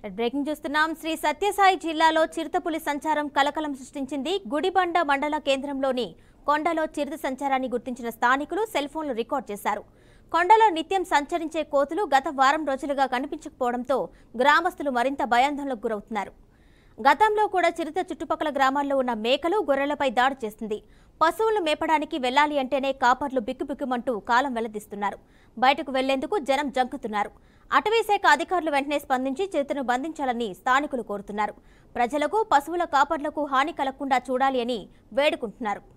breaking చూస్తున్నాం శ్రీ సత్యసాయి జిల్లాలో చిరుతపులి సంచారం కలకలం సృష్టించింది గుడిబండ మండల కేంద్రంలోని కొండలో చిరుత సంచారాన్ని గుర్తించిన స్థానికులు సెల్ ఫోన్లు రికార్డ్ చేశారు కొండలో నిత్యం సంచరించే కోతులు గత వారం రోజులుగా కనిపించకపోవడంతో గ్రామస్తులు మరింత భయాందోళనకు గురవుతున్నారు గతంలో కూడా చిరుత చుట్టుపక్కల గ్రామాల్లో ఉన్న మేకలు గొర్రెలపై దాడి చేస్తుంది పశువులు మేపడానికి వెళ్ళాలి అంటేనే కాపర్లు బిక్కుబిక్కుమంటూ కాలం వెల్లదీస్తున్నారు బయటకు వెళ్లేందుకు జనం జంకుతున్నారు అటవీ శాఖ అధికారులు వెంటనే స్పందించి చిరుతను బంధించాలని స్థానికులు కోరుతున్నారు ప్రజలకు పశువుల కాపర్లకు హాని కలగకుండా చూడాలి అని వేడుకుంటున్నారు